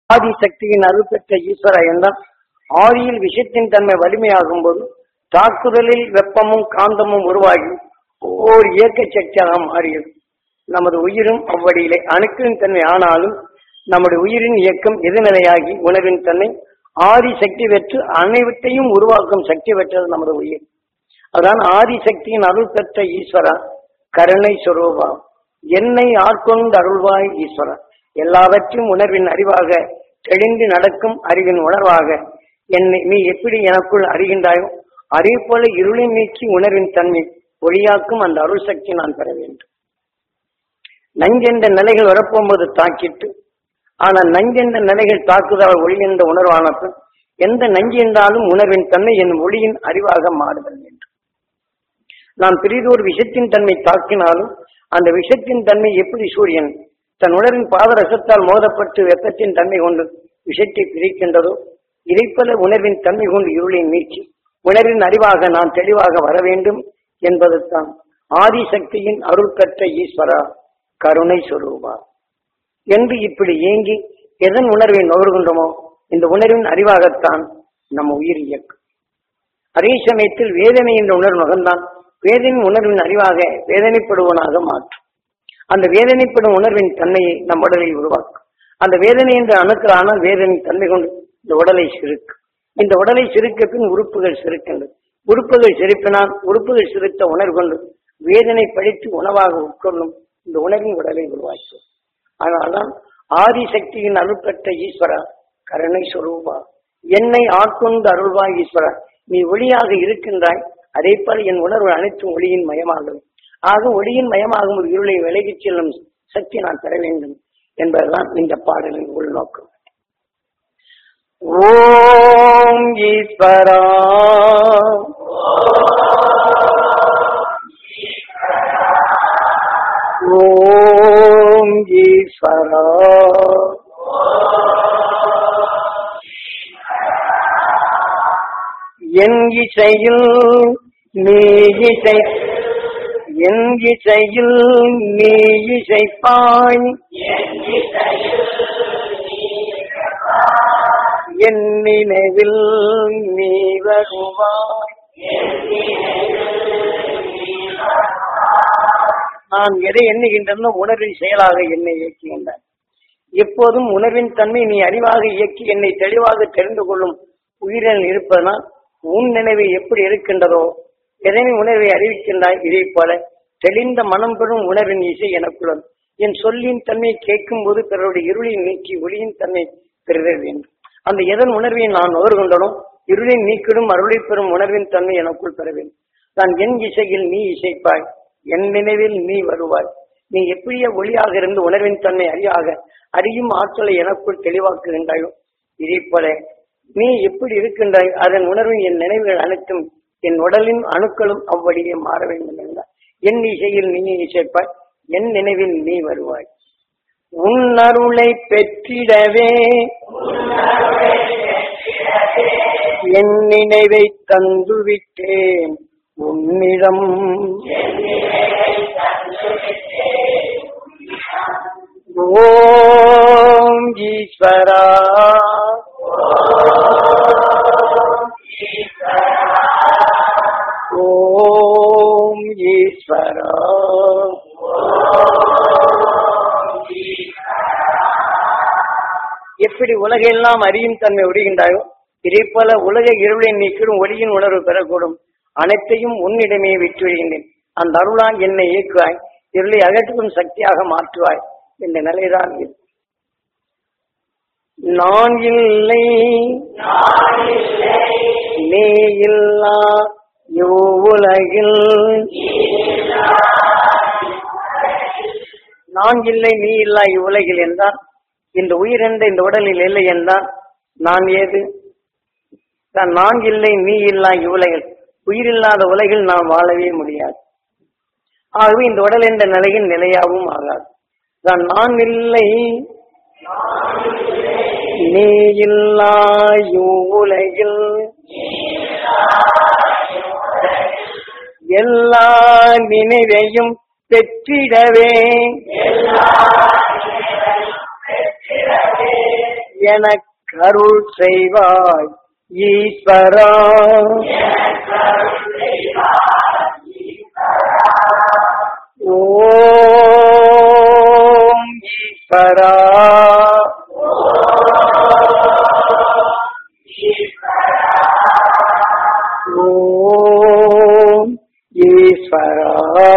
ஆதி சக்தியின் அருள் பெற்ற ஈஸ்வர என்றால் ஆதியில் விஷத்தின் தன்மை வலிமையாகும் போது தாக்குதலில் வெப்பமும் காந்தமும் உருவாகி ஓர் இயக்க சக்தியாக மாறியது நமது உயிரும் அவ்வழியிலே அணுக்களின் தன்மை ஆனாலும் நம்முடைய உயிரின் இயக்கம் எதிர்நிலையாகி உணவின் தன்மை ஆதி சக்தி பெற்று அனைவற்றையும் உருவாக்கும் சக்தி பெற்றது நமது உயிர் அதான் ஆதி சக்தியின் அருள் பெற்ற ஈஸ்வரா கருணை சொரூபா என்னை ஆட்கொண்டு அருள்வாய் ஈஸ்வரா எல்லாவற்றையும் உணர்வின் அறிவாக தெளிந்து நடக்கும் அறிவின் உணர்வாக என்னை நீ எப்படி எனக்குள் அறிகின்றாயோ அதே போல இருளை நீக்கி உணர்வின் தன்மை ஒளியாக்கும் அந்த அருள் சக்தி நான் பெற வேண்டும் நஞ்சென்ற நிலைகள் வரப்போகும்போது தாக்கிட்டு ஆனால் நஞ்சென்ற நிலைகள் தாக்குதல் ஒளி என்ற உணர்வானது எந்த நஞ்சு என்றாலும் உணர்வின் தன்மை என் ஒளியின் அறிவாக மாறுதல் வேண்டும் நான் பிரிதோர் விஷத்தின் தன்மை தாக்கினாலும் அந்த விஷத்தின் தன்மை எப்படி சூரியன் தன் உணர்வின் பாதரசத்தால் மோதப்பட்டு வெப்பத்தின் தன்மை கொண்டு விஷத்தை பிரிக்கின்றதோ இதைப்போல உணர்வின் தன்மை கொண்டு இருளை நீக்கி உணர்வின் அறிவாக நான் தெளிவாக வர வேண்டும் என்பதுதான் ஆதிசக்தியின் அருள் பெற்ற ஈஸ்வரா கருணை சொரூபா என்று இப்படி ஏங்கி எதன் உணர்வை நுகர்கின்றோமோ இந்த உணர்வின் அறிவாகத்தான் நம்ம உயிர் இயக்கம் அதே சமயத்தில் வேதனை என்ற உணர்வு நுகர்ந்தான் வேதனை உணர்வின் அறிவாக வேதனைப்படுவனாக மாற்றும் அந்த வேதனைப்படும் உணர்வின் தன்மையை நம் உடலில் உருவாக்கும் அந்த வேதனை என்ற அணுக்களானால் வேதனை தன்மை கொண்டு இந்த உடலை சிறுக்கு இந்த உடலை சிறுக்க பின் உறுப்புகள் சிறுக்கின்றது உறுப்புகள் சிரிப்பினால் உறுப்புகள் சிரித்த உணர்வு கொண்டு வேதனை படித்து உணவாக உட்கொள்ளும் இந்த உணர்வின் உடலை உருவாக்கும் அதனால்தான் ஆதிசக்தியின் அருள் பெற்ற ஈஸ்வரா கருணை சொரூபா என்னை ஆட்கொண்டு அருள்வாய் ஈஸ்வரா நீ ஒளியாக இருக்கின்றாய் அதே போல என் உணர்வு அனைத்தும் ஒளியின் மயமாகும் ஆக ஒளியின் மயமாகும் ஒரு இருளை விலகிச் செல்லும் சக்தி நான் பெற வேண்டும் என்பதுதான் இந்த பாடலின் உள்நோக்கம் ஓம் ஈஸ்வரா ஓம் ஈஸ்வரா என் இசையில் நீ இசை என் இசையில் நீ இசைப்பாய் என் நினைவில் நீ வருவாய் நான் எதை எண்ணுகின்றனோ உணர்வின் செயலாக என்னை இயக்குகின்றான் எப்போதும் உணர்வின் தன்மை நீ அறிவாக இயக்கி என்னை தெளிவாக தெரிந்து கொள்ளும் உயிரில் இருப்பதனால் உன் நினைவு எப்படி இருக்கின்றதோ எதனை உணர்வை அறிவிக்கின்றாய் இதை போல தெளிந்த மனம் பெறும் உணர்வின் இசை எனக்குள்ளது என் சொல்லின் தன்மை கேட்கும் போது பிறருடைய இருளை நீக்கி ஒளியின் தன்மை பெறுதல் வேண்டும் அந்த எதன் உணர்வை நான் நுகர்கின்றனோ இருளை நீக்கிடும் அருளை பெறும் உணர்வின் தன்மை எனக்குள் பெற வேண்டும் நான் என் இசையில் நீ இசைப்பாய் என் நினைவில் நீ வருவாய் நீ எப்படிய ஒளியாக இருந்து உணர்வின் தன்மை அறியாக அறியும் ஆற்றலை எனக்குள் தெளிவாக்குகின்றாயோ இதே போல நீ எப்படி இருக்கின்றாய் அதன் உணர்வின் என் நினைவுகள் அனைத்தும் என் உடலின் அணுக்களும் அவ்வழியே மாற வேண்டும் என்றார் என் இசையில் நீ இசைப்பாய் என் நினைவில் நீ வருவாய் உன் அருளை பெற்றிடவே என் நினைவை தந்துவிட்டேன் உன்னிடம் ஓம் ஈஸ்வரா ஓம் ஈஸ்வரா எப்படி உலகெல்லாம் அறியும் தன்மை உடைகின்றாயோ இதே போல உலக இருளை நீக்கிடும் ஒளியின் உணர்வு பெறக்கூடும் அனைத்தையும் உன்னிடமே விட்டுவிடுகின்றேன் அந்த அருளால் என்னை இயக்குவாய் இருளை அகற்றும் சக்தியாக மாற்றுவாய் இந்த நிலைதான் இது நான் இல்லை நீ இல்லா இவ்வுலகில் நான் இல்லை நீ இல்லா இவ்வுலகில் என்றால் இந்த உயிர் என்ற இந்த உடலில் இல்லை என்றால் நான் ஏது தான் நான் இல்லை நீ இல்லா இவ்வுலகில் உயிர் இல்லாத உலகில் நாம் வாழவே முடியாது ஆகவே இந்த உடல் என்ற நிலையில் நிலையாகவும் ஆகாது தான் நான் இல்லை நீ இல்லா இவ்வுலகில் எல்லா நினைவையும் பெற்றிடவே எனக்கு அருள் செய்வாய் ஈஸ்வரா ஓம் ஈஸ்வரா ஓம் ஈஸ்வரா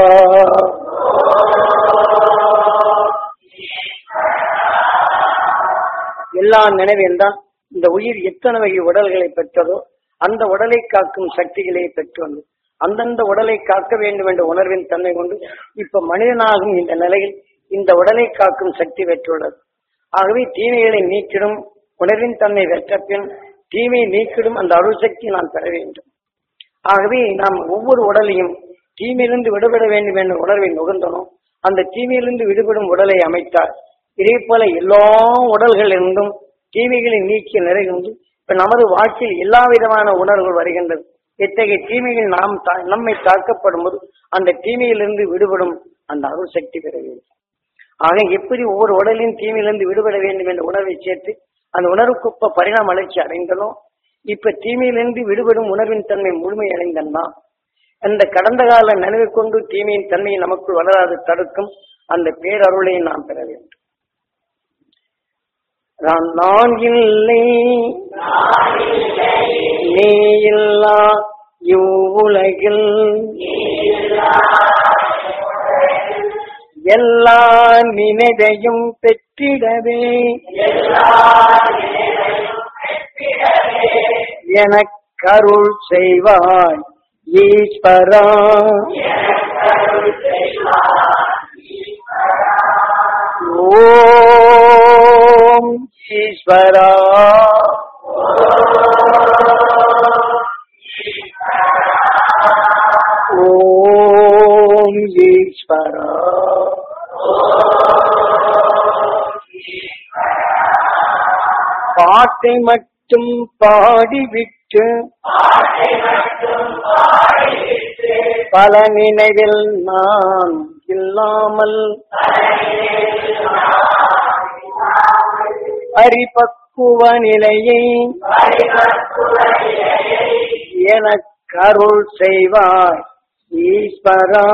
எல்லாம் நினைவேன்தான் இந்த உயிர் எத்தனை வகை உடல்களை பெற்றதோ அந்த உடலை காக்கும் சக்திகளை பெற்று வந்து அந்தந்த உடலை காக்க வேண்டும் என்ற உணர்வின் தன்மை கொண்டு இப்ப மனிதனாகும் இந்த நிலையில் இந்த உடலை காக்கும் சக்தி பெற்றுள்ளது ஆகவே தீமைகளை நீக்கிடும் உணர்வின் தன்மை பெற்ற பின் தீமையை நீக்கிடும் அந்த அருள் சக்தி நான் பெற வேண்டும் ஆகவே நாம் ஒவ்வொரு உடலையும் தீமையிலிருந்து விடுபட வேண்டும் என்ற உணர்வை நுகர்ந்தனும் அந்த தீமையிலிருந்து விடுபடும் உடலை அமைத்தார் இதே போல எல்லா உடல்களிலிருந்தும் தீமைகளை நீக்கிய நிலை உண்டு இப்ப நமது வாழ்க்கையில் எல்லா விதமான உணர்வுகள் வருகின்றது இத்தகைய தீமைகள் நாம் தா- நம்மை தாக்கப்படும் போது அந்த தீமையிலிருந்து விடுபடும் அந்த அருள் சக்தி பெற வேண்டும் ஆக எப்படி ஒவ்வொரு உடலின் தீமையிலிருந்து விடுபட வேண்டும் என்ற உணர்வை சேர்த்து அந்த உணர்வுக்குப்ப பரிணாம வளர்ச்சி அடைந்தனோ இப்ப தீமையிலிருந்து விடுபடும் உணர்வின் தன்மை முழுமை அடைந்தன்னா அந்த கடந்த கால நினைவு கொண்டு தீமையின் தன்மையை நமக்குள் வளராது தடுக்கும் அந்த பேரருளை நாம் பெற வேண்டும் நான் நான் இல்லை நீ இல்லா இவ்வுலகில் எல்லா நினைவையும் பெற்றிடவே எனக்கருள் செய்வாய் ஈஸ்வரா ஓம் ஈஸ்வரா ஓம் ஈஸ்வரா பாட்டை மட்டும் பாடிவிட்டு பல நினைவில் நான் இல்லாமல் பரிபக்குவ நிலையை எனக்கு அருள் செய்வாய் ஈஸ்வரா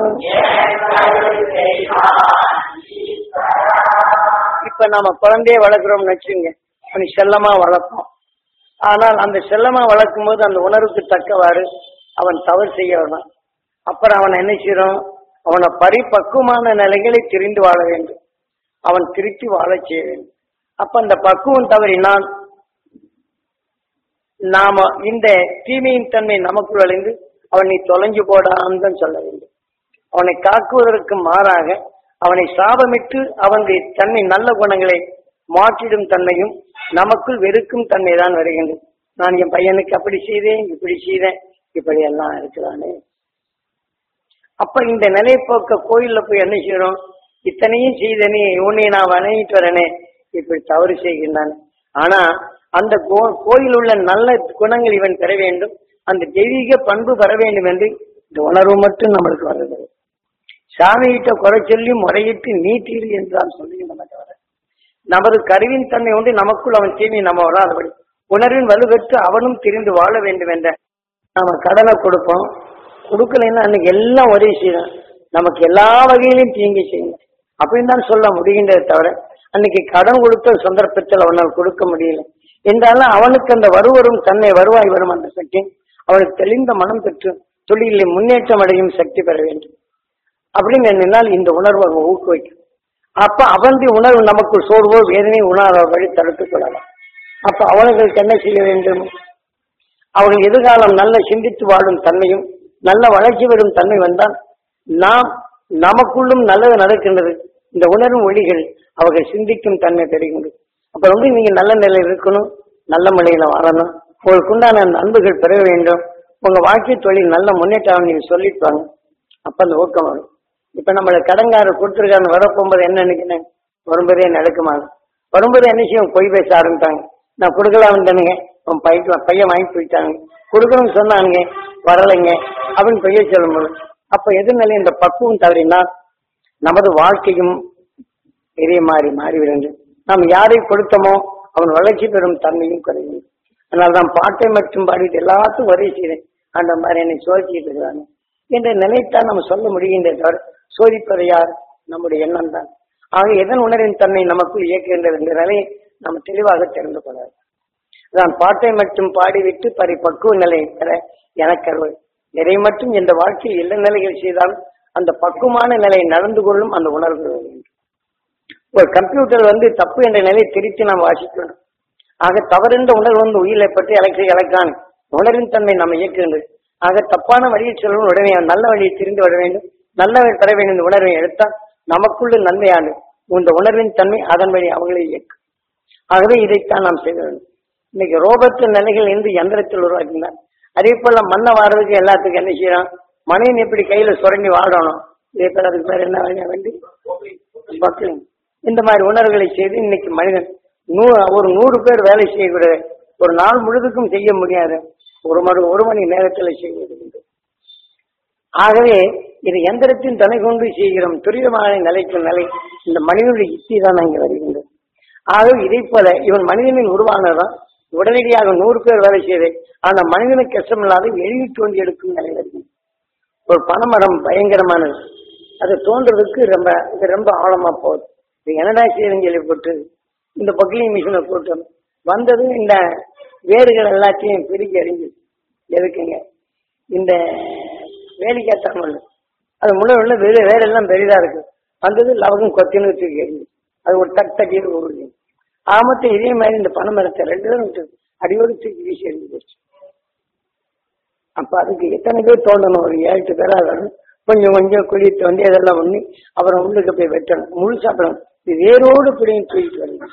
இப்ப நாம குழந்தைய வளர்க்குறோம்னு வச்சுங்க கொஞ்சம் செல்லமா வளர்ப்போம் ஆனால் அந்த செல்லமா வளர்க்கும் போது அந்த உணர்வுக்கு தக்கவாறு அவன் தவறு செய்ய வேணாம் அப்புறம் அவனை என்ன செய்யறோம் அவனை பரிபக்குவமான நிலைகளை தெரிந்து வாழ வேண்டும் அவன் திருத்தி வாழச் செய்ய வேண்டும் அப்ப அந்த பக்குவம் தவறினால் நாம இந்த தீமையின் தன்மை நமக்குள் அடைந்து அவன் நீ தொலைஞ்சு போடான்னு தான் சொல்ல வேண்டும் அவனை காக்குவதற்கு மாறாக அவனை சாபமிட்டு அவனுடைய தன்மை நல்ல குணங்களை மாற்றிடும் தன்மையும் நமக்குள் வெறுக்கும் தன்மை தான் வருகின்றது நான் என் பையனுக்கு அப்படி செய்தேன் இப்படி செய்தேன் இப்படி எல்லாம் இருக்கிறானே அப்ப இந்த நிலைப்போக்க கோயில்ல போய் என்ன செய்யறோம் இத்தனையும் செய்தனே உன்னை நான் வணங்கிட்டு வரனே இப்படி தவறு செய்கின்றான் ஆனா அந்த கோ- கோயில் உள்ள நல்ல குணங்கள் இவன் பெற வேண்டும் அந்த தெய்வீக பண்பு பெற வேண்டும் என்று இந்த உணர்வு மட்டும் நம்மளுக்கு வருகிறது சாமிகிட்ட குறை சொல்லி முறையிட்டு நீட்டீர் என்றால் சொல்லுகின்றன தவிர நமது கருவின் தன்மை உண்டு நமக்குள் அவன் தீமை நம்ம வராதபடி உணர்வின் வலுப்பெற்று அவனும் தெரிந்து வாழ வேண்டும் என்ற நாம கடனை கொடுப்போம் கொடுக்கலைன்னா அன்னைக்கு எல்லாம் ஒரே செய்யணும் நமக்கு எல்லா வகையிலும் தீங்கி செய்யணும் அப்படின்னு தான் சொல்ல முடிகின்றதை தவிர அன்னைக்கு கடன் கொடுத்த சந்தர்ப்பத்தில் அவனால் கொடுக்க முடியல என்றாலும் அவனுக்கு அந்த வருவரும் தன்னை வருவாய் வரும் அந்த சக்தி அவனுக்கு தெளிந்த மனம் பெற்று தொழிலில் முன்னேற்றம் அடையும் சக்தி பெற வேண்டும் அப்படின்னு எண்ணினால் இந்த உணர்வு அவன் ஊக்குவிக்கும் அப்ப அவனுடைய உணர்வு நமக்கு சோர்வோ வேதனை உணர வழி தடுத்துக் கொள்ளலாம் அப்ப அவர்களுக்கு என்ன செய்ய வேண்டும் அவர்கள் எதிர்காலம் நல்ல சிந்தித்து வாழும் தன்மையும் நல்ல வளர்ச்சி வரும் தன்மை வந்தால் நாம் நமக்குள்ளும் நல்லது நடக்கின்றது இந்த உணர்வு ஒளிகள் அவர்கள் சிந்திக்கும் தன்மை பெறுகின்றது அப்ப வந்து நீங்க நல்ல நிலையில் இருக்கணும் நல்ல முறையில வாழணும் உங்களுக்கு உண்டான அன்புகள் பெற வேண்டும் உங்க வாழ்க்கை தொழில் நல்ல முன்னேற்றம் நீங்க சொல்லிட்டு வாங்க அப்ப அந்த ஊக்கம் வரும் இப்ப நம்மள கடங்காரர் கொடுத்துருக்காங்க வரப்போகும்போது என்ன நினைக்கிறேன் வரும்போதே நடக்குமாங்க வரும்போது என்ன செய்யும் பொய் பேச ஆரம்பித்தாங்க நான் கொடுக்கலாம் தானுங்க உன் பைக்கு பையன் வாங்கி போயிட்டாங்க கொடுக்கணும்னு சொன்னானுங்க வரலைங்க அப்படின்னு பொய்ய சொல்லும்போது அப்ப எதிர்நிலை இந்த பக்குவம் தவறினா நமது வாழ்க்கையும் இதே மாறி மாறிவிடுங்க நாம் யாரை கொடுத்தோமோ அவன் வளர்ச்சி பெறும் தன்மையும் குறையும் அதனால்தான் பாட்டை மட்டும் பாடிட்டு எல்லாத்துக்கும் வரி செய்கிறேன் அந்த மாதிரி என்னை சோதிச்சுட்டு இருக்கிறாங்க என்ற நிலைத்தான் நம்ம சொல்ல முடிகின்றே தவிர சோதிப்பது யார் நம்முடைய எண்ணம் தான் ஆக எதன் உணரின் தன்மை நமக்குள் இயக்குகின்றது என்ற நிலையை நம்ம தெளிவாக தெரிந்து கொள்ளாது நான் பாட்டை மட்டும் பாடிவிட்டு பரிபக்குவ நிலை பெற எனக்கு அருள் எதை மட்டும் இந்த வாழ்க்கையில் எல்லா நிலைகள் செய்தால் அந்த பக்குவமான நிலை நடந்து கொள்ளும் அந்த உணர்வு வேண்டும் ஒரு கம்ப்யூட்டர் வந்து தப்பு என்ற நிலையை திருத்தி நாம் வாசிக்கணும் ஆக தவறென்ற உணர்வு வந்து உயிரை பற்றி எலக்ட்ரிக் எலக்ட்ரான் உணர்வின் தன்மை நம்ம இயக்குகின்றது ஆக தப்பான வழியில் செல்லும் உடனே நல்ல வழியை திரிந்து விட வேண்டும் நல்ல வழி பெற வேண்டும் இந்த உணர்வை எடுத்தால் நமக்குள்ள நன்மையானது இந்த உணர்வின் தன்மை அதன் வழி அவங்களை இயக்கும் ஆகவே இதைத்தான் நாம் செய்ய வேண்டும் இன்னைக்கு ரோபோட் நிலைகள் இருந்து எந்திரத்தில் உருவாக்கினார் அதே போல மண்ணை வாடுறதுக்கு எல்லாத்துக்கும் என்ன செய்யறான் மனிதன் எப்படி கையில சுரண்டி வாழணும் இதே போல அதுக்கு பேர் என்ன வழியா வேண்டி பக்லிங் இந்த மாதிரி உணர்வுகளை செய்து இன்னைக்கு மனிதன் நூ ஒரு நூறு பேர் வேலை செய்யக்கூடிய ஒரு நாள் முழுதுக்கும் செய்ய முடியாது ஒரு மணி ஒரு மணி நேரத்தில் செய்வது உண்டு. ஆகவே இது எந்திரத்தின் துணை கொண்டு செய்கிறோம் துரிதமான நிலைக்கும் நிலை இந்த மனிதனுடைய யுக்தி தான் அங்கே வருகின்றது ஆகவே இதை போல இவன் மனிதனின் உருவானதான் உடனடியாக நூறு பேர் வேலை செய்து ஆனா மனிதனுக்கு கஷ்டமில்லாத எளிதி தோண்டி எடுக்கும் நிலை வருகிறது ஒரு பனைமரம் பயங்கரமானது அது தோன்றதுக்கு ரொம்ப இது ரொம்ப ஆழமா போகுது இது என்னடா செய்யுதுன்னு சொல்லி போட்டு இந்த பக்கிலிங் மிஷினை போட்டு வந்தது இந்த வேர்கள் எல்லாத்தையும் பிரிக்க அறிஞ்சு எதுக்குங்க இந்த வேலிக்காத்தாமல் அது முள்ள உள்ள வேறு வேறெல்லாம் பெரிதா இருக்கு வந்தது லவகம் கொத்தின்னு தூக்கி எறிஞ்சு அது ஒரு டக் தட்டியில் உருளி ஆமத்தை இதே மாதிரி இந்த பனை மரத்தை ரெண்டு பேரும் விட்டு அடியோடு தூக்கி வீசி எறிஞ்சு போச்சு அப்ப அதுக்கு எத்தனை பேர் தோண்டணும் ஒரு ஏழு எட்டு பேரா வேணும் கொஞ்சம் கொஞ்சம் குழி தோண்டி அதெல்லாம் பண்ணி அப்புறம் உள்ளுக்கு போய் வெட்டணும் முழு சாப்பிடணும் இது வேரோடு பிடியும் தூக்கிட்டு வரணும்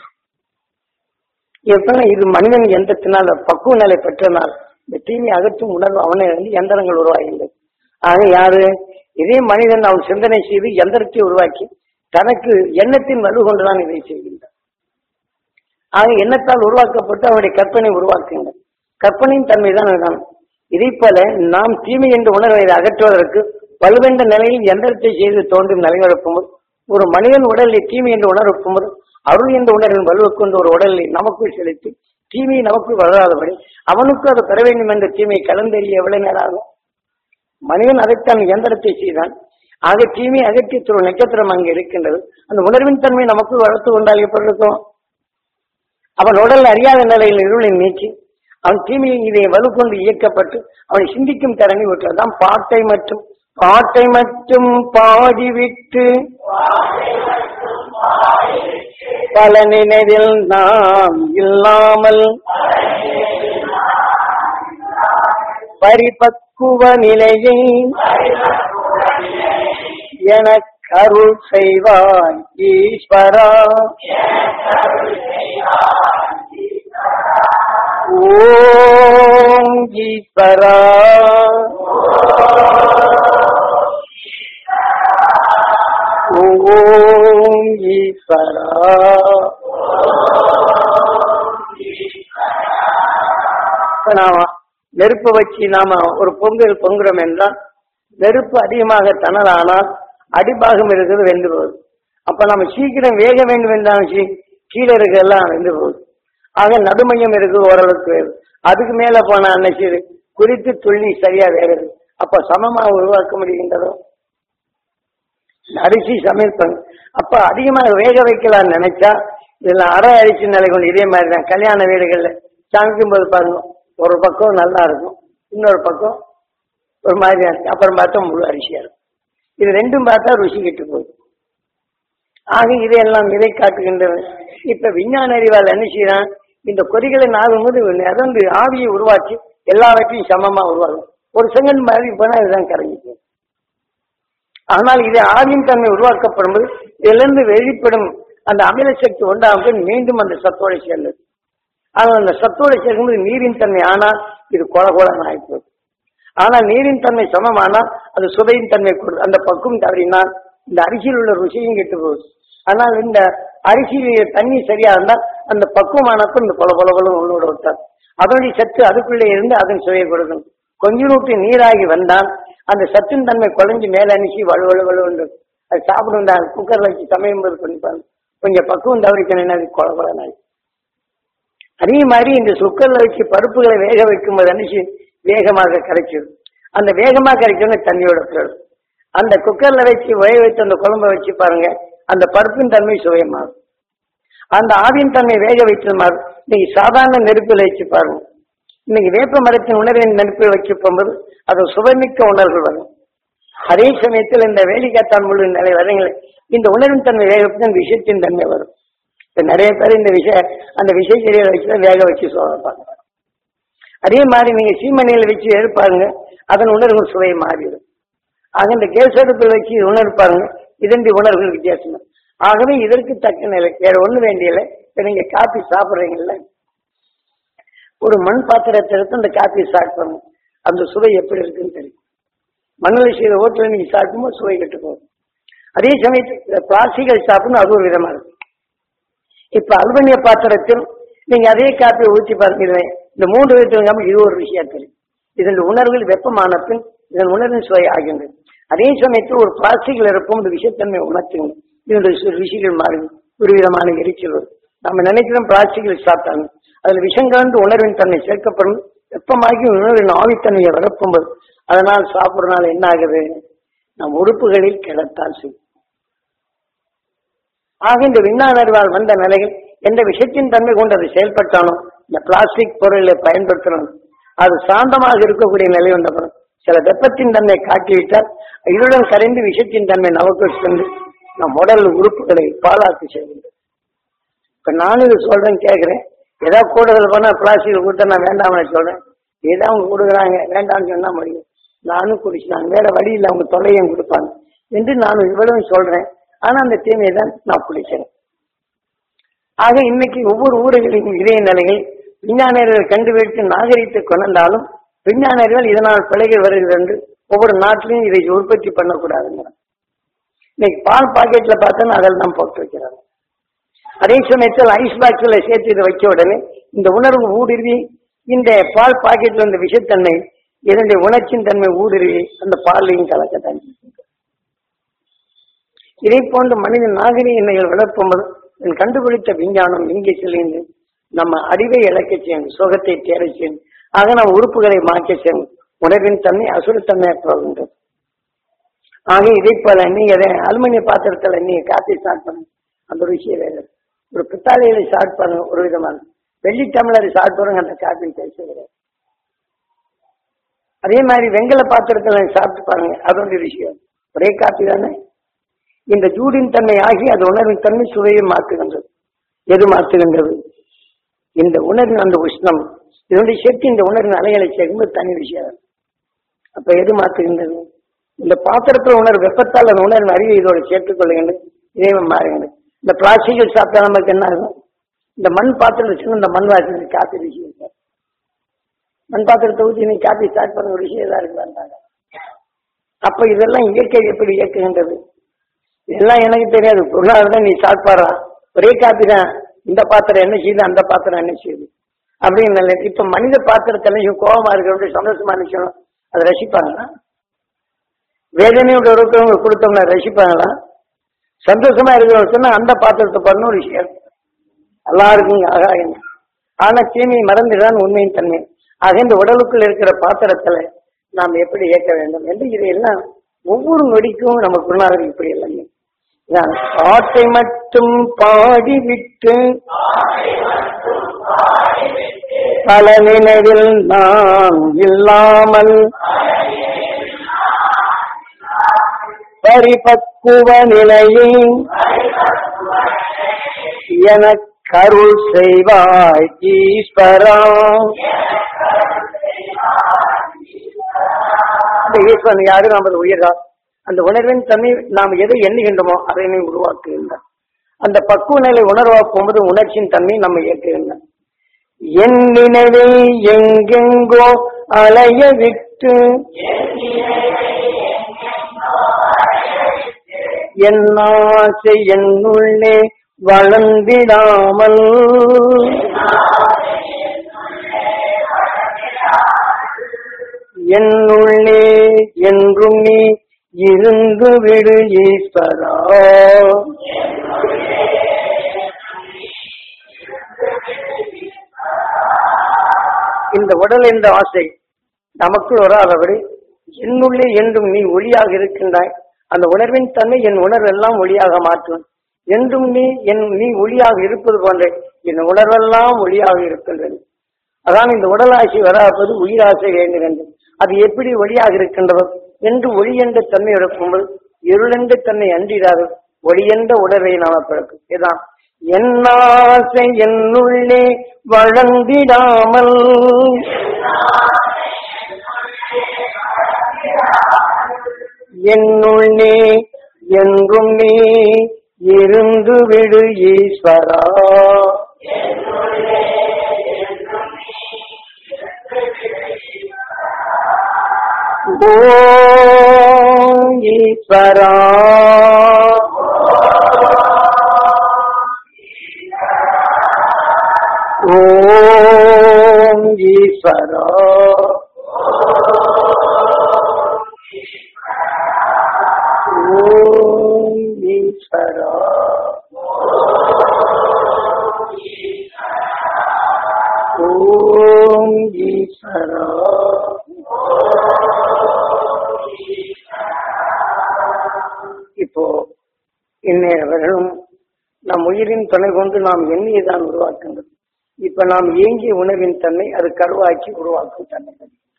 எப்ப இது மனிதன் எந்தத்தினால் பக்குவ நிலை பெற்றனால் இந்த தீமை அகற்றும் உணர்வு அவனை வந்து எந்திரங்கள் உருவாகின்றது ஆக யாரு இதே மனிதன் அவன் சிந்தனை செய்து எந்திரத்தை உருவாக்கி தனக்கு எண்ணத்தின் வலு கொண்டுதான் இதை செய்கின்றான் ஆக எண்ணத்தால் உருவாக்கப்பட்டு அவருடைய கற்பனை உருவாக்குகின்றன கற்பனையின் தன்மை தான் இதுதான் இதை போல நாம் தீமை என்ற உணர்வை அகற்றுவதற்கு வலுவென்ற நிலையில் எந்திரத்தை செய்து தோன்றும் நிலை எழுப்பும்போது ஒரு மனிதன் உடலில் தீமை என்ற உணர்வு இருக்கும்போது அருள் என்ற உணர்வின் வலுவை கொண்டு ஒரு உடலை நமக்குள் செலுத்தி தீமையை நமக்குள் வளராதபடி அவனுக்கு அதை பெற வேண்டும் என்ற தீமையை கலந்தெறிய எவ்வளவு நேரம் ஆகும் மனிதன் அதைத்தான் எந்திரத்தை செய்தான் ஆக தீமையை அகற்றி ஒரு நட்சத்திரம் அங்கே இருக்கின்றது அந்த உணர்வின் தன்மை நமக்குள் வளர்த்து கொண்டால் எப்படி இருக்கும் அவன் உடல் அறியாத நிலையில் இருளை நீக்கி அவன் தீமையை இதை வலுக்கொண்டு இயக்கப்பட்டு அவனை சிந்திக்கும் திறனை விட்டுறதான் பாட்டை மற்றும் பாட்டை மட்டும் பாடிவிட்டு பல நினைவில் நாம் இல்லாமல் பரிபக்குவ நிலையை எனக்கு அருள் செய்வாய் ஈஸ்வரா ஓம் ஈஸ்வரா ஓம் ஈஸ்வரா இப்ப நாம நெருப்பு வச்சு நாம ஒரு பொங்கல் பொங்குறோம் என்றால் நெருப்பு அதிகமாக தணலானால் அடிபாகம் இருக்கிறது வெந்து போகுது அப்ப நம்ம சீக்கிரம் வேக வேண்டும் என்றாலும் சரி கீழே இருக்கிறதெல்லாம் வெந்து போகுது ஆக நடுமையம் இருக்குது ஓரளவுக்கு வேறு அதுக்கு மேல போன அன்னைக்கு குறித்து துள்ளி சரியா வேறுது அப்ப சமமா உருவாக்க முடிகின்றதோ அரிசி சமைப்பேன் அப்ப அதிகமாக வேக வைக்கலாம்னு நினைச்சா இதுல அரை அரிசி நிலை கொண்டு இதே மாதிரி தான் கல்யாண வீடுகள்ல சமைக்கும் போது பாருங்க ஒரு பக்கம் நல்லா இருக்கும் இன்னொரு பக்கம் ஒரு மாதிரியா இருக்கும் அப்புறம் பார்த்தா முழு அரிசியா இருக்கும் இது ரெண்டும் பார்த்தா ருசி கெட்டு போகுது ஆக இதையெல்லாம் இதை காட்டுகின்றது இப்ப விஞ்ஞான அறிவால் என்ன செய்யறான் இந்த கொதிகளை நாகும்போது நிறந்து ஆவியை உருவாக்கி எல்லாவற்றையும் சமமா உருவாகும் ஒரு செகண்ட் மாதிரி போனா இதுதான் கரைஞ்சிக்கும் ஆனால் இது ஆவியின் தன்மை உருவாக்கப்படும் போது இதிலிருந்து வெளிப்படும் அந்த அமில சக்தி உண்டாகும் மீண்டும் அந்த சத்தோட சேர்ந்தது ஆனால் அந்த சத்தோட சேர்க்கும்போது நீரின் தன்மை ஆனால் இது கொல கொலன்னு ஆயிப்போகுது ஆனால் நீரின் தன்மை சமமானால் அது சுவையின் தன்மை கொடுது அந்த பக்குவம் தவறினால் இந்த அரிசியில் உள்ள ருசியும் கெட்டு போகுது ஆனால் இந்த அரிசியில் தண்ணி சரியா இருந்தால் அந்த பக்குவமானப்ப இந்த கொல கொல கொலம் உள்ளோட விட்டார் அதனுடைய சத்து அதுக்குள்ளே இருந்து அதன் சுவையை கொடுக்கணும் கொஞ்ச நூற்றி நீராகி வந்தால் அந்த சத்தின் தன்மை குறைஞ்சு மேல அனுச்சி வலு வலு வலுன்னு அது சாப்பிடும் குக்கர் வச்சு சமையும் போது பண்ணிப்பாங்க கொஞ்சம் பக்குவம் தவறிக்கணும் அது கொல கொலனாய் அதே மாதிரி இந்த சுக்கர்ல வச்சு பருப்புகளை வேக வைக்கும்போது அனுச்சு வேகமாக கரைச்சிடும் அந்த வேகமாக கரைச்சோன்னு தண்ணியோட பிறகு அந்த குக்கர்ல வச்சு வேக வச்சு அந்த குழம்ப வச்சு பாருங்க அந்த பருப்பின் தன்மை சுவையமாகும் அந்த ஆவின் தன்மை வேக வைத்தது மாதிரி இன்னைக்கு சாதாரண நெருப்பில் வச்சு பாருங்க இன்னைக்கு வேப்ப மரத்தின் உணர்வின் நெருப்பில் வச்சு போகும்போது அது சுவைமிக்க உணர்வுகள் வரும் அதே சமயத்தில் இந்த வேலிக்காத்தான் முழு நிலை வரீங்களே இந்த உணர்வின் தன்மை வேக வச்சு அந்த விஷயத்தின் தன்மை வரும் இப்ப நிறைய பேர் இந்த விஷய அந்த விஷய செடியை வச்சு வேக வச்சு சோதப்பாங்க அதே மாதிரி நீங்க சீமனையில வச்சு எடுப்பாருங்க அதன் உணர்வு சுவை மாறிடும் ஆக இந்த கேஸ் அடுப்பில் வச்சு உணர்வு பாருங்க இதன் உணர்வுகள் வித்தியாசம் ஆகவே இதற்கு தக்க நிலை வேற ஒண்ணு வேண்டியல இப்ப நீங்க காப்பி சாப்பிடுறீங்கல்ல ஒரு மண் பாத்திரத்தை எடுத்து அந்த காப்பியை சாப்பிடணும் அந்த சுவை எப்படி இருக்குன்னு தெரியும் மண்ணில் செய்த ஓட்டில் நீங்க சாப்பிடும்போது சுவை கெட்டு போகும் அதே சமயத்தில் பிளாஸ்டிக்கல் சாப்பிடணும் அது ஒரு விதமா இருக்கு இப்ப அலுமினிய பாத்திரத்தில் நீங்க அதே காப்பியை ஊற்றி பார்க்கிறீங்க இந்த மூன்று விதத்தில் இது ஒரு விஷயம் தெரியும் இதன் உணர்வுகள் வெப்பமான பின் இதன் உணர்வின் சுவை ஆகின்றது அதே சமயத்தில் ஒரு பிளாஸ்டிக்ல இருக்கும் இந்த விஷயத்தன்மை உணர்த்துங்க இதனுடைய சு- ருசிகள் மாறும் ஒரு விதமான எரிச்சல் வரும் நம்ம நினைக்கிறோம் பிளாஸ்டிக்கில் சாப்பிட்டாங்க அதுல விஷம் கலந்து உணர்வின் தன்மை சேர்க்கப்படும் வெப்பமாகி உணர்வின் ஆவித்தன்மையை வரப்பும்போது அதனால் சாப்பிடுறதுனால என்ன ஆகுது நம் உறுப்புகளில் கிடத்தால் செய்யும் ஆக இந்த விஞ்ஞானறிவால் வந்த நிலையில் எந்த விஷயத்தின் தன்மை கொண்டு அது செயல்பட்டாலும் இந்த பிளாஸ்டிக் பொருளை பயன்படுத்தணும் அது சாந்தமாக இருக்கக்கூடிய நிலை வந்தப்பறம் சில வெப்பத்தின் தன்மை காட்டிவிட்டால் இருடன் கரைந்து விஷத்தின் தன்மை நமக்கு சென்று நம் உடல் உறுப்புகளை பாலாக்கு செய்கின்றது இப்ப நானும் இது சொல்றேன் கேட்கிறேன் ஏதாவது கூடுதல் பண்ணா பிளாஸ்டிக் கொடுத்தா நான் வேண்டாம்னு சொல்றேன் ஏதாவது அவங்க கொடுக்குறாங்க வேண்டாம்னு சொன்னா முடியும் நானும் குடிச்சிட்டாங்க வேற வழி இல்லை அவங்க தொல்லையும் கொடுப்பாங்க என்று நான் இவ்வளவு சொல்றேன் ஆனா அந்த தீமையை தான் நான் குடிக்கிறேன் ஆக இன்னைக்கு ஒவ்வொரு ஊர்களின் இதய நிலைகள் விஞ்ஞானிகள் கண்டுபிடித்து நாகரிகத்தை கொண்டாலும் விஞ்ஞானிகள் இதனால் பிழைகள் வருகிறது என்று ஒவ்வொரு நாட்டிலையும் இதை உற்பத்தி பண்ணக்கூடாதுங்க இன்னைக்கு பால் பாக்கெட்ல பார்த்தோன்னா அதில் தான் போட்டு வைக்கிறாங்க அதே சமயத்தில் ஐஸ் பாக்ஸ்ல சேர்த்து இதை வைக்க உடனே இந்த உணர்வு ஊடுருவி இந்த பால் பாக்கெட்ல இந்த விஷத்தன்மை இதனுடைய உணர்ச்சியின் தன்மை ஊடுருவி அந்த பாலையும் கலக்கத்தான் செய்கின்றது. இதை போன்ற மனித நாகரிக எண்ணெய்கள் வளர்ப்பும்போது இதன் கண்டுபிடித்த விஞ்ஞானம் இங்கே செல்லுங்க நம்ம அறிவை இழக்க செய்யணும் சுகத்தை தேட செய்யணும் ஆக நம்ம உறுப்புகளை மாற்ற செய்யணும் உணர்வின் தன்மை அசுரத்தன்மையாக போகின்றது ஆக இதை போல நீங்க அதை அலுமினிய பாத்திரத்துல நீங்க காப்பி ஸ்டார்ட் பண்ணுங்க அந்த ஒரு விஷயம் வேறு ஒரு பித்தாளையில ஸ்டார்ட் பண்ணுங்க ஒரு விதமான வெள்ளி டம்ளர் ஸ்டார்ட் பண்ணுங்க அந்த காப்பி பேசுகிறேன் அதே மாதிரி வெங்கல பாத்திரத்துல சாப்பிட்டு பாருங்க அது ஒரு விஷயம் ஒரே காப்பி தானே இந்த ஜூடின் தன்மை ஆகி அது உணர்வின் தன்மை சுவையை மாற்றுகின்றது எது மாற்றுகின்றது இந்த உணர்வின் அந்த உஷ்ணம் இதனுடைய சக்தி இந்த உணர்வின் அலைகளை சேர்க்கும்போது தனி விஷயம் அப்ப எது மாற்றுகின்றது இந்த பாத்திரத்துல உணர்வு வெப்பத்தால் அந்த உணர்வின் அறிவை இதோட சேர்த்துக் கொள்ளுகின்றது இதே மாறுகின்றது இந்த பிளாஸ்டிக்கில் சாப்பிட்டா நமக்கு என்ன ஆகும் இந்த மண் பாத்திரம் வச்சு இந்த மண் வாசனை காப்பி விஷயம் இருக்கு. மண் பாத்திரத்தை ஊற்றி நீ காப்பி ஸ்டார்ட் பண்ண ஒரு விஷயம் தான் இருக்குதாங்க அப்ப இதெல்லாம் இயற்கை எப்படி இயக்குகின்றது இதெல்லாம் எனக்கு தெரியாது ஒரு நாள் தான் நீ ஸ்டார்ட் பாடுறா ஒரே காப்பி தான் இந்த பாத்திரம் என்ன செய்யுது அந்த பாத்திரம் என்ன செய்யுது அப்படின்னு நல்ல இப்ப மனித பாத்திரத்துல இவன் கோபமா இருக்கிறவங்க சந்தோஷமா நினைக்கணும் அதை ரசிப்பாங்களா வேதனையோட இருக்கிறவங்க கொடுத்தவங்க ரசிப்பாங்களா சந்தோஷமா இருக்கிறவங்க சொன்னா அந்த பாத்திரத்தை பண்ண ஒரு விஷயம் எல்லாருக்கும் ஆகாயம் ஆனா தீமையை மறந்துதான் உண்மையின் தன்மை ஆக இந்த உடலுக்குள் இருக்கிற பாத்திரத்துல நாம் எப்படி இயக்க வேண்டும் என்று இதையெல்லாம் ஒவ்வொரு நொடிக்கும் நம்ம குருநாதர் இப்படி எல்லாமே நான் பாட்டை மட்டும் பாடிவிட்டு பல நினைவில் நான் இல்லாமல் பரிபக்குவ நிலையில் எனக்கு அருள் செய்வாய் ஈஸ்வரா அந்த ஈஸ்வரன் யாரு நமது உயிரா அந்த உணர்வின் தன்மை நாம் எதை எண்ணுகின்றோமோ அதை நீ உருவாக்குகின்றான் அந்த பக்குவ நிலை உணர்வாக்கும் போது உணர்ச்சியின் தன்மை நம்ம இயக்குகின்றான் என் நினைவில் எங்கெங்கோ அலைய விட்டு என் ஆசை என்னுள்ளே வளர்ந்திடாமல் என்னுள்ளே என்றும் நீ இருந்து விடு ஈஸ்வரா இந்த உடல் என்ற ஆசை நமக்குள் வராதபடி என்னுள்ளே என்றும் நீ ஒளியாக இருக்கின்றாய் அந்த உணர்வின் தன்மை என் உணர்வெல்லாம் ஒளியாக மாற்றும் என்றும் நீ என் நீ ஒளியாக இருப்பது போன்ற என் உணர்வெல்லாம் ஒளியாக இருக்கின்றது அதான் இந்த உடல் ஆசை வராதது உயிராசை வேண்டுகின்றது அது எப்படி ஒளியாக இருக்கின்றதோ என்று ஒளி என்ற தன்மை எடுக்கும்போது இருள் என்ற தன்னை அன்றிடாது ஒளி என்ற உணர்வை நாம பிறக்கும் இதுதான் என்னாசை என்னுள்ளே வழங்கிடாமல் என்னுள்ளே என்றும் நீ இருந்து விடு ஈஸ்வரா ஓம் ஈஸ்வரா ஓம் ஈஸ்வரா ஓம் ஈஸ்வரா ஓம் ஈஸ்வரா இப்போ இந்நேரவர்களும் நம் உயிரின் துணை கொண்டு நாம் எண்ணியதான் உருவாக்கின்றது இப்ப நாம் ஏங்கிய உணவின் தன்மை அது கருவாக்கி உருவாக்கும் தன்மை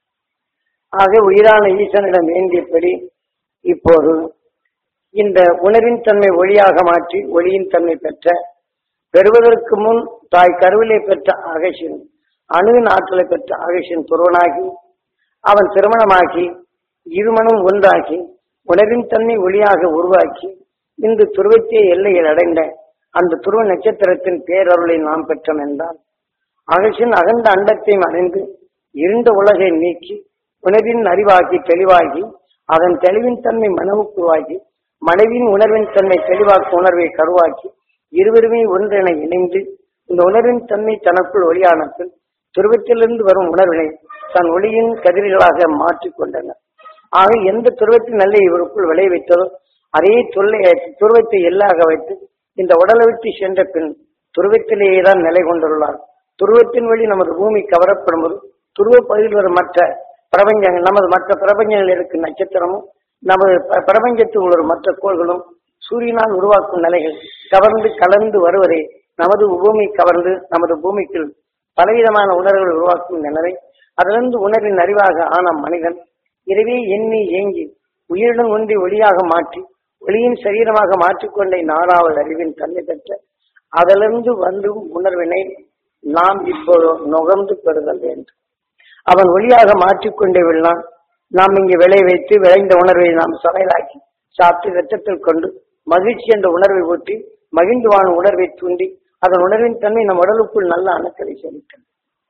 ஆக உயிரான ஈசனிடம் வேண்டியபடி இப்போது இந்த உணவின் தன்மை ஒளியாக மாற்றி ஒளியின் தன்மை பெற்ற பெறுவதற்கு முன் தாய் கருவிலை பெற்ற அகசின் அணுவின் ஆற்றலை பெற்ற அகசின் துருவனாகி அவன் திருமணமாக்கி இருமனும் ஒன்றாக்கி உணவின் தன்மை ஒளியாக உருவாக்கி இந்த துருவத்திய எல்லையில் அடைந்த அந்த துருவ நட்சத்திரத்தின் பேரருளை நாம் பெற்றோம் என்றால் அகசின் அகண்ட அண்டத்தையும் அறிந்து இருண்ட உலகை நீக்கி உணவின் அறிவாகி தெளிவாகி அதன் தெளிவின் தன்மை மனவுக்குருவாகி மனைவின் உணர்வின் தன்மை தெளிவாக்கு உணர்வை கருவாக்கி இருவருமே ஒன்றென இணைந்து இந்த உணர்வின் தன்மை தனக்குள் ஒளியானத்தில் துருவத்திலிருந்து வரும் உணர்வினை தன் ஒளியின் கதிர்களாக மாற்றிக் கொண்டனர் ஆக எந்த துருவத்தின் நல்ல இவருக்குள் விளைய வைத்ததோ அதே தொல்லை துருவத்தை எல்லாக வைத்து இந்த உடலை விட்டு சென்ற பின் துருவத்திலேயே தான் நிலை கொண்டுள்ளார் துருவத்தின் வழி நமது பூமி கவரப்படும் போது துருவ பகுதியில் வரும் மற்ற பிரபஞ்சங்கள் நமது மற்ற பிரபஞ்சங்களில் இருக்கும் நட்சத்திரமும் நமது ப- பிரபஞ்சத்தில் உள்ள மற்ற கோள்களும் சூரியனால் உருவாக்கும் நிலைகள் கவர்ந்து கலந்து வருவதை நமது பூமி கவர்ந்து நமது பூமிக்கு பலவிதமான உணர்வுகள் உருவாக்கும் நிலை அதிலிருந்து உணர்வின் அறிவாக ஆன மனிதன் இரவே எண்ணி ஏங்கி உயிருடன் ஒன்றி ஒளியாக மாற்றி ஒளியின் சரீரமாக மாற்றிக்கொண்ட இந்த ஆறாவது அறிவின் தன்மை பெற்ற அதிலிருந்து வந்தும் உணர்வினை நாம் இப்போது நுகர்ந்து பெறுதல் வேண்டும் அவன் ஒளியாக மாற்றிக்கொண்டே விடலாம் நாம் இங்கே விளை வைத்து விளைந்த உணர்வை நாம் சமையலாக்கி சாப்பிட்டு ரத்தத்தில் கொண்டு மகிழ்ச்சி என்ற உணர்வை ஊற்றி மகிழ்ந்து வாழும் உணர்வை தூண்டி அதன் உணர்வின் தன்மை நம் உடலுக்குள் நல்ல அணுக்களை செலுத்தும்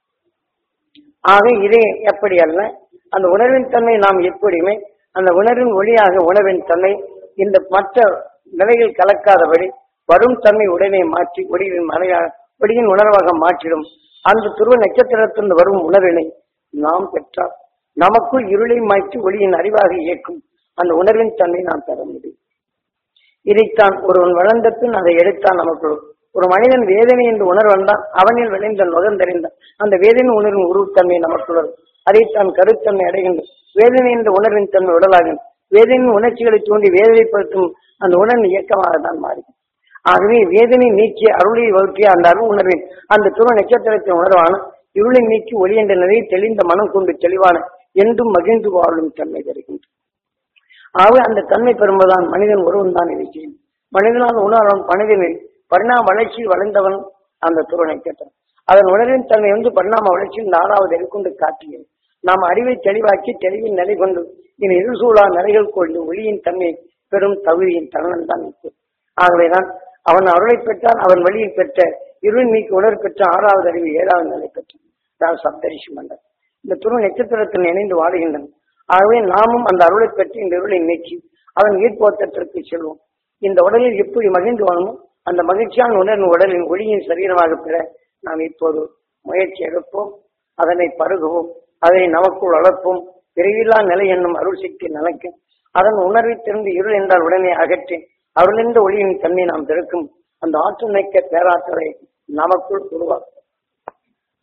ஆக இதே எப்படி அல்ல அந்த உணர்வின் தன்மை நாம் எப்படியுமே அந்த உணர்வின் ஒளியாக உணர்வின் தன்மை இந்த மற்ற நிலைகள் கலக்காதபடி வரும் தன்மை உடனே மாற்றி ஒளியின் மலையாக ஒளியின் உணர்வாக மாற்றிடும் அந்த துருவ நட்சத்திரத்திலிருந்து வரும் உணர்வினை நாம் பெற்றால் நமக்குள் இருளை மாற்றி ஒளியின் அறிவாக இயக்கும் அந்த உணர்வின் தன்மை நாம் பெற முடியும் இதைத்தான் ஒருவன் வளர்ந்த பின் அதை எடுத்தான் நமக்கு ஒரு மனிதன் வேதனை என்று உணர்வந்தான் அவனில் விளைந்த நுகர்ந்தறிந்தான் அந்த வேதனை உணர்வின் உருவத்தன்மை நமக்குள் வரும் அதைத்தான் கருத்தன்மை அடைகின்றது வேதனை என்ற உணர்வின் தன்மை உடலாகும் வேதனையின் உணர்ச்சிகளை தூண்டி வேதனைப்படுத்தும் அந்த உணர்வு இயக்கமாக தான் மாறும் ஆகவே வேதனை நீக்கிய அருளை வகுக்கிய அந்த அருள் உணர்வின் அந்த துருவ நட்சத்திரத்தின் உணர்வான இருளை நீக்கி ஒளி என்ற நிலையை தெளிந்த மனம் கொண்டு தெளிவான என்றும் மகிழ்ந்து வாழும் தன்மை தருகின்றது ஆகவே அந்த தன்மை பெறும்போதுதான் மனிதன் ஒருவன் தான் இதை செய்யும் மனிதனால் உணர்வன் மனிதனில் பரிணாம வளர்ச்சி வளர்ந்தவன் அந்த துருவ நட்சத்திரம் அதன் உணர்வின் தன்மை வந்து பரிணாம வளர்ச்சியின் நாலாவது கொண்டு காட்டியது நாம் அறிவை தெளிவாக்கி தெளிவின் நிலை கொண்டு இனி இருசூழா நிலைகள் கொண்டு ஒளியின் தன்மை பெரும் தகுதியின் தருணம் தான் இப்போது ஆகவேதான் அவன் அருளை பெற்றான் அவன் வழியை பெற்ற இருள் நீக்கி உணர் பெற்ற ஆறாவது அறிவு ஏழாவது நிலை பெற்றான் அதாவது சப்தரிஷி மண்டலம் இந்த துருவ நட்சத்திரத்தில் இணைந்து வாழுகின்றன ஆகவே நாமும் அந்த அருளை பெற்று இந்த இருளை நீக்கி அவன் ஈர்ப்போட்டத்திற்கு செல்வோம் இந்த உடலில் எப்படி மகிழ்ந்து வாழுமோ அந்த மகிழ்ச்சியான உணர்வு உடலின் ஒளியின் சரீரமாக பெற நாம் இப்போது முயற்சி எடுப்போம் அதனை பருகுவோம் அதை நமக்குள் வளர்ப்போம் பிறவில்லா நிலை என்னும் அருள் சக்தி நிலைக்கும் அதன் உணர்வை திறந்து இருள் என்றால் உடனே அகற்றி அருளென்ற ஒளியின் தன்மை நாம் பெருக்கும் அந்த ஆற்றல் மிக்க பேராற்றலை நமக்குள் உருவாக்கும்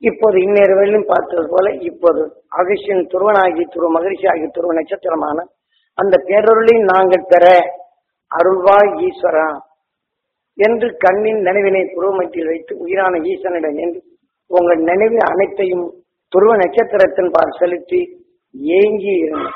இப்போது இந்நேரங்களிலும் பார்த்தது போல இப்போது அகசியன் துருவனாகி துருவ மகிழ்ச்சி ஆகி துருவ நட்சத்திரமான அந்த பேரொருளை நாங்கள் பெற அருள்வாய் ஈஸ்வரா என்று கண்ணின் நினைவினை புருவமத்தில் வைத்து உயிரான ஈசனிடம் என்று உங்கள் நினைவு அனைத்தையும் துருவ நட்சத்திரத்தின் பால் செலுத்தி ஏங்கி இருங்க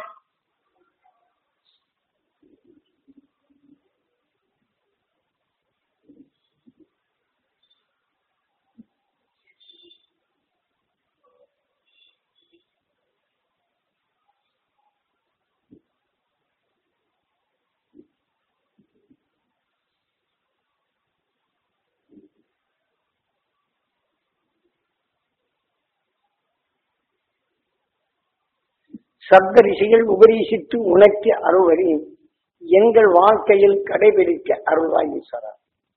சப்த ரிஷிகள் உபதேசித்து உனக்கு அருள்வரி எங்கள் வாழ்க்கையில் கடைபிடிக்க அருள்வாய் ஈஸ்வரா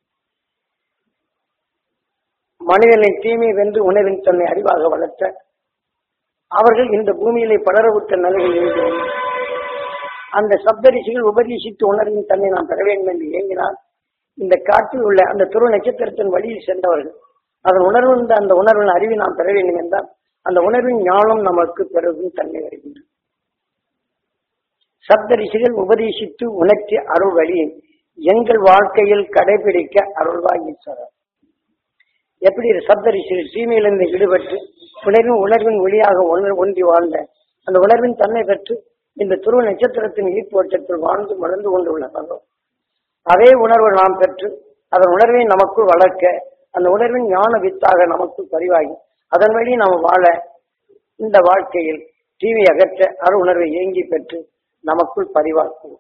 மனிதனை தீமை வென்று உணவின் தன்னை அறிவாக வளர்த்த அவர்கள் இந்த பூமியிலே படரவிட்ட நிலையில் இருக்கிறோம் அந்த சப்த ரிஷிகள் உபதேசித்து உணர்வின் தன்னை நாம் பெற வேண்டும் என்று ஏங்கினால் இந்த காட்டில் உள்ள அந்த துரு நட்சத்திரத்தின் வழியில் சென்றவர்கள் அதன் உணர்வு அந்த உணர்வின் அறிவை நாம் பெற வேண்டும் என்றால் அந்த உணர்வின் ஞானம் நமக்கு பெருகும் தன்மை வருகின்றது சப்த ரிஷிகள் உபதேசித்து உணர்த்தி அருள் வழி எங்கள் வாழ்க்கையில் கடைபிடிக்க அருள்வாய் ஈஸ்வரர் எப்படி சப்த ரிஷிகள் தீமையிலிருந்து ஈடுபட்டு உணர்வின் உணர்வின் ஒளியாக ஒன்று ஒன்றி வாழ்ந்த அந்த உணர்வின் தன்மை பெற்று இந்த துருவ நட்சத்திரத்தின் ஈர்ப்பு வட்டத்தில் வாழ்ந்து வளர்ந்து கொண்டுள்ளனரோ அதே உணர்வு நாம் பெற்று அதன் உணர்வை நமக்குள் வளர்க்க அந்த உணர்வின் ஞான வித்தாக நமக்குள் பதிவாகி அதன் வழி நாம் வாழ இந்த வாழ்க்கையில் தீமை அகற்ற அரு உணர்வை ஏங்கி பெற்று நமக்குள் பதிவாக்குவோம்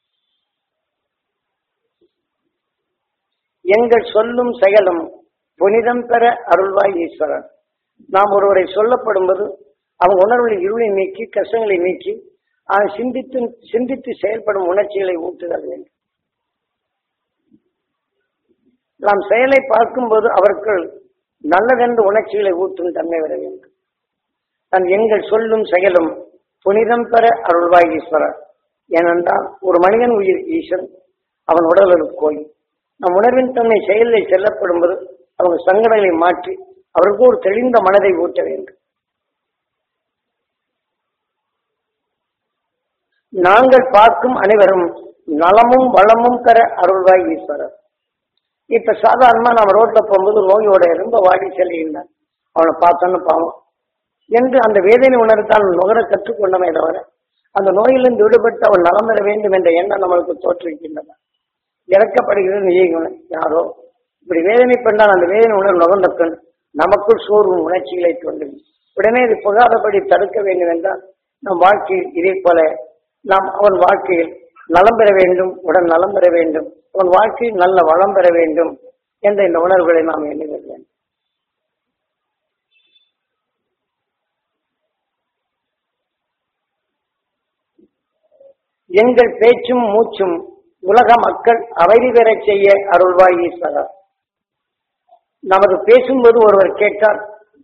எங்கள் சொல்லும் செயலும் புனிதம் பெற அருள்வாய் ஈஸ்வரன் நாம் ஒருவரை சொல்லப்படும்போது அவங்க உணர்வுகளை இருளை நீக்கி கஷ்டங்களை நீக்கி அதை சிந்தித்து சிந்தித்து செயல்படும் உணர்ச்சிகளை ஊட்டுதல் வேண்டும் நாம் செயலை பார்க்கும்போது அவர்கள் நல்லதென்று உணர்ச்சிகளை ஊட்டும் தன்மை வர வேண்டும் நான் எங்கள் சொல்லும் செயலும் புனிதம் பெற அருள்வாய் ஈஸ்வரர் ஏனென்றால் ஒரு மனிதன் உயிர் ஈஸ்வரன் அவன் உடல் ஒரு கோயில் நம் உணர்வின் தன்னை செயலில் செல்லப்படும்போது அவங்க சங்கடங்களை மாற்றி அவருக்கு ஒரு தெளிந்த மனதை ஊட்ட வேண்டும் நாங்கள் பார்க்கும் அனைவரும் நலமும் வளமும் பெற அருள்வாய் ஈஸ்வரர் இப்ப சாதாரணமா நம்ம ரோட்ல போகும்போது நோயோட ரொம்ப வாடி செல்கின்றான் அவனை பார்த்தோன்னு பாவம் என்று அந்த வேதனை உணர்த்தான் நுகர கற்றுக்கொண்டமே தவிர அந்த நோயிலிருந்து விடுபட்டு அவன் நலம் பெற வேண்டும் என்ற எண்ணம் நம்மளுக்கு தோற்றுவிக்கின்றன இறக்கப்படுகிறது நீங்களும் யாரோ இப்படி வேதனை பண்ணால் அந்த வேதனை உணர்வு நுகர்ந்த பெண் நமக்குள் சோர்வும் உணர்ச்சிகளை தோன்றும் உடனே இது புகாதபடி தடுக்க வேண்டும் என்றால் நம் வாழ்க்கையில் இதே போல நாம் அவன் வாழ்க்கையில் நலம் பெற வேண்டும் உடன் நலம் பெற வேண்டும் அவன் வாழ்க்கையில் நல்ல வளம் பெற வேண்டும் என்ற இந்த உணர்வுகளை நாம் எண்ணுதல் வேண்டும் எங்கள் பேச்சும் மூச்சும் உலக மக்கள் அமைதி பெறச் செய்ய அருள்வாய் ஈஸ்வரர் நமது பேசும்போது ஒருவர் கேட்டால்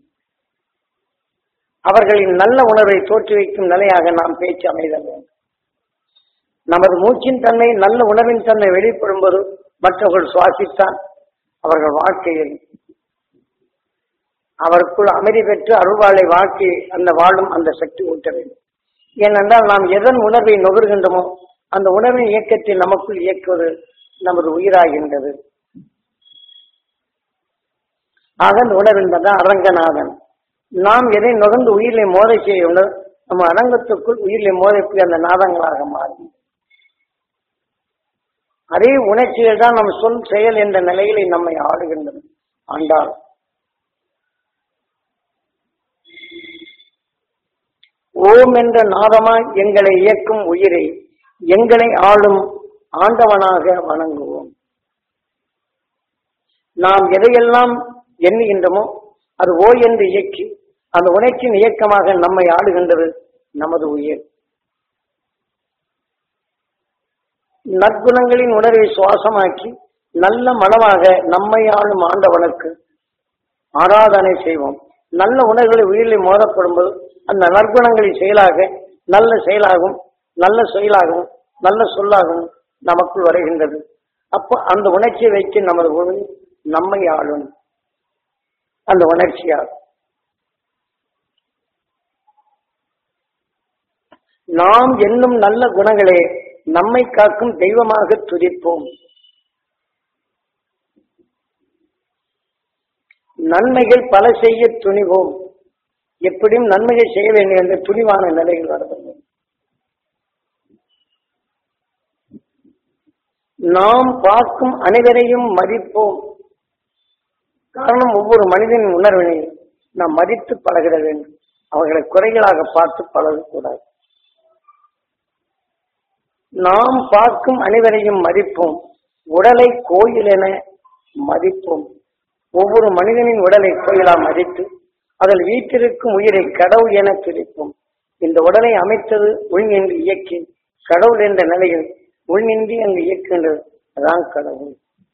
அவர்களின் நல்ல உணர்வை தோற்றுவிக்கும் நிலையாக நாம் பேச்சு அமைதல் வேண்டும் நமது மூச்சின் தன்மை நல்ல உணர்வின் தன்மை வெளிப்படும்போது மற்றவர்கள் சுவாசித்தால் அவர்கள் வாழ்க்கையில் அவருக்குள் அமைதி பெற்று அருள்வாளை வாழ்க்கை அந்த வாழும் அந்த சக்தி ஊட்ட வேண்டும் ஏனென்றால் நாம் எதன் உணர்வை நுகர்கின்றோமோ அந்த உணர்வின் இயக்கத்தில் நமக்குள் இயக்குவது நமது உயிராகின்றது ஆக அந்த உணர்வின் தான் அரங்கநாதன் நாம் எதை நுகர்ந்து உயிரிலை மோத செய்யுள்ளோம் நம்ம அரங்கத்துக்குள் உயிரிலை மோதக்கூடிய அந்த நாதங்களாக மாறும் அதே உணர்ச்சிகள் தான் நம் சொல் செயல் என்ற நிலையிலே நம்மை ஆடுகின்றது ஆண்டால் ஓம் என்ற நாதமாய் எங்களை இயக்கும் உயிரை எங்களை ஆளும் ஆண்டவனாக வணங்குவோம் நாம் எதையெல்லாம் எண்ணுகின்றோமோ அது ஓ என்று இயக்கி அந்த உணர்ச்சியின் இயக்கமாக நம்மை ஆளுகின்றது நமது உயிர் நற்குணங்களின் உணர்வை சுவாசமாக்கி நல்ல மனமாக நம்மை ஆளும் ஆண்டவனுக்கு ஆராதனை செய்வோம் நல்ல உணர்வுகளை உயிரில் மோதப்படும்போது அந்த நற்குணங்களின் செயலாக நல்ல செயலாகும் நல்ல செயலாகவும் நல்ல சொல்லாகவும் நமக்குள் வருகின்றது அப்போ அந்த உணர்ச்சியை வைத்து நமது உணவு நம்மை ஆளும் அந்த உணர்ச்சியால் நாம் என்னும் நல்ல குணங்களே நம்மை காக்கும் தெய்வமாக துதிப்போம் நன்மைகள் பல செய்ய துணிவோம் எப்படியும் நன்மைகள் செய்ய வேண்டிய என்ற துணிவான நிலைகள் வரவில்லை நாம் பார்க்கும் அனைவரையும் மதிப்போம் காரணம் ஒவ்வொரு மனிதனின் உணர்வினை நாம் மதித்து பழகிட வேண்டும் அவர்களை குறைகளாக பார்த்து பழகக்கூடாது நாம் பார்க்கும் அனைவரையும் மதிப்போம் உடலை கோயில் என மதிப்போம் ஒவ்வொரு மனிதனின் உடலை கோயிலா மதித்து அதில் வீட்டிற்கும் உயிரை கடவுள் என துதிப்போம் இந்த உடலை அமைத்தது உள் என்று இயக்கி கடவுள் என்ற நிலையில் உள்நின்றி அங்கு இயக்குகின்றது அதான் கடவுள்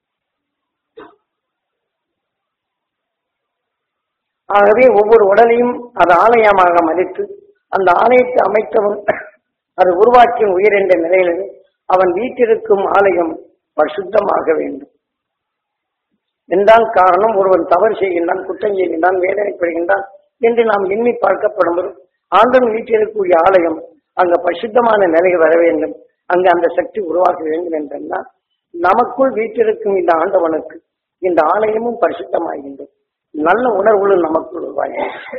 ஆகவே ஒவ்வொரு உடலையும் அது ஆலயமாக மதித்து அந்த ஆலயத்தை அமைத்தவன் அது உருவாக்கிய உயிர் என்ற நிலையில் அவன் வீட்டிற்கும் ஆலயம் பரிசுத்தமாக வேண்டும் என்றால் காரணம் ஒருவன் தவறு செய்கின்றான் குற்றம் செய்கின்றான் வேதனைப்படுகின்றான் என்று நாம் எண்ணி பார்க்கப்படும் போது ஆண்டவன் வீட்டிற்குரிய ஆலயம் அங்க பரிசுத்தமான நிலைக்கு வர வேண்டும் அங்கு அந்த சக்தி உருவாக்க வேண்டும் என்றால் நமக்குள் வீட்டிற்கும் இந்த ஆண்டவனுக்கு இந்த ஆலயமும் பரிசுத்தமாகின்றது நல்ல உணர்வுகளும் நமக்குள் உருவாகின்றது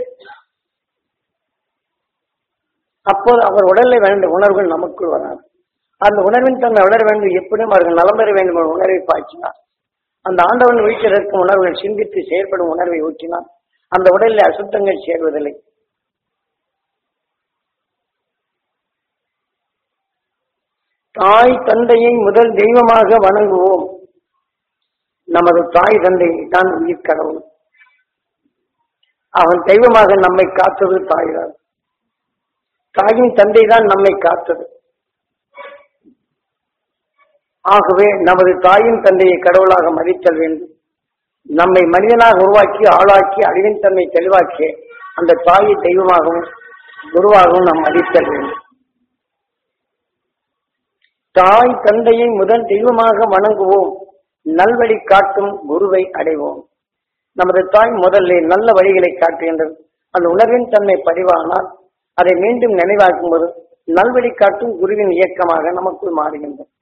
அப்போது அவர் உடலில் வேண்டிய உணர்வுகள் நமக்குள் வராது அந்த உணர்வின் தன்மை வளர வேண்டும் எப்படியும் அவர்கள் நலம் பெற வேண்டும் என்ற உணர்வை பாய்ச்சினார் அந்த ஆண்டவன் வீட்டில் இருக்கும் உணர்வுகள் சிந்தித்து செயல்படும் உணர்வை ஊற்றினார் அந்த உடலில் அசுத்தங்கள் சேர்வதில்லை தாய் தந்தையை முதல் தெய்வமாக வணங்குவோம் நமது தாய் தந்தை தான் உயிர் கடவுள் அவன் தெய்வமாக நம்மை காத்தது தாய்தான் தாயின் தந்தை தான் நம்மை காத்தது ஆகவே நமது தாயின் தந்தையை கடவுளாக மதித்தல் வேண்டும் நம்மை மனிதனாக உருவாக்கி ஆளாக்கி அறிவின் தன்மை தெளிவாக்கிய அந்த தாயை தெய்வமாகவும் குருவாகவும் நாம் மதித்தல் வேண்டும் தாய் தந்தையை முதல் தெய்வமாக வணங்குவோம் நல்வழி காட்டும் குருவை அடைவோம் நமது தாய் முதல்ல நல்ல வழிகளை காட்டுகின்றது அந்த உணர்வின் தன்மை பதிவானால் அதை மீண்டும் நினைவாக்கும் போது நல்வழி காட்டும் குருவின் இயக்கமாக நமக்குள் மாறுகின்றது